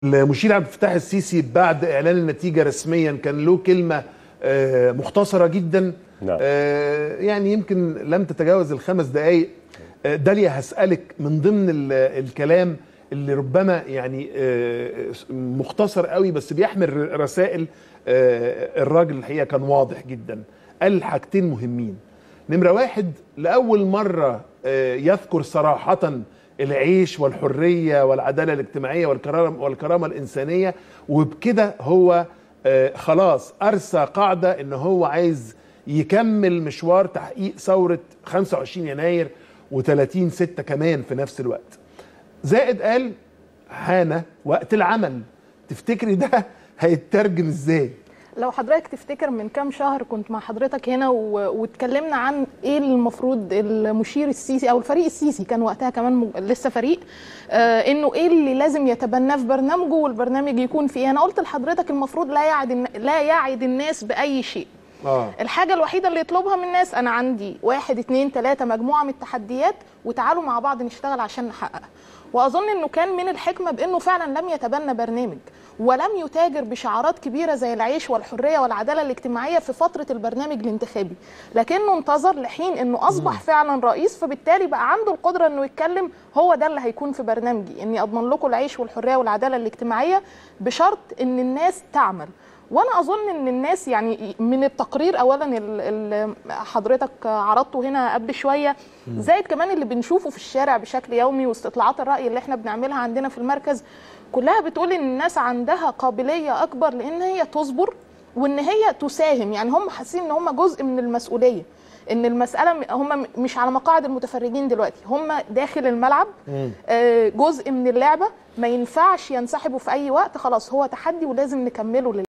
المشير عبد الفتاح السيسي بعد اعلان النتيجه رسميا كان له كلمه آه، مختصره جدا نعم. آه، يعني يمكن لم تتجاوز الخمس دقائق آه، داليا هسالك من ضمن ال- الكلام اللي ربما يعني آه، مختصر قوي بس بيحمل رسائل آه، الراجل الحقيقه كان واضح جدا قال حاجتين مهمين نمره واحد لاول مره آه، يذكر صراحه العيش والحريه والعداله الاجتماعيه والكرامه والكرامه الانسانيه وبكده هو آه، خلاص ارسى قاعده ان هو عايز يكمل مشوار تحقيق ثوره 25 يناير و30 6 كمان في نفس الوقت. زائد قال حان وقت العمل تفتكري ده هيترجم ازاي؟ لو حضرتك تفتكر من كام شهر كنت مع حضرتك هنا و... واتكلمنا عن ايه المفروض المشير السيسي او الفريق السيسي كان وقتها كمان م... لسه فريق آه انه ايه اللي لازم يتبناه في برنامجه والبرنامج يكون فيه انا قلت لحضرتك المفروض لا يعد الن- لا يعد الناس باي شيء اه الحاجة الوحيدة اللي يطلبها من الناس أنا عندي واحد اتنين تلاتة مجموعة من التحديات وتعالوا مع بعض نشتغل عشان نحققها وأظن إنه كان من الحكمة بإنه فعلا لم يتبنى برنامج ولم يتاجر بشعارات كبيرة زي العيش والحرية والعدالة الاجتماعية في فترة البرنامج الانتخابي لكنه انتظر لحين إنه أصبح فعلا رئيس فبالتالي بقى عنده القدرة إنه يتكلم هو ده اللي هيكون في برنامجي إني أضمن لكم العيش والحرية والعدالة الاجتماعية بشرط إن الناس تعمل وانا اظن ان الناس يعني من التقرير اولا اللي حضرتك عرضته هنا قبل شويه زائد كمان اللي بنشوفه في الشارع بشكل يومي واستطلاعات الراي اللي احنا بنعملها عندنا في المركز كلها بتقول ان الناس عندها قابليه اكبر لان هي تصبر وان هي تساهم يعني هم حاسين ان هم جزء من المسؤوليه ان المساله م- هم مش على مقاعد المتفرجين دلوقتي هم داخل الملعب آه، جزء من اللعبه ما ينفعش ينسحبوا في اي وقت خلاص هو تحدي ولازم نكمله لل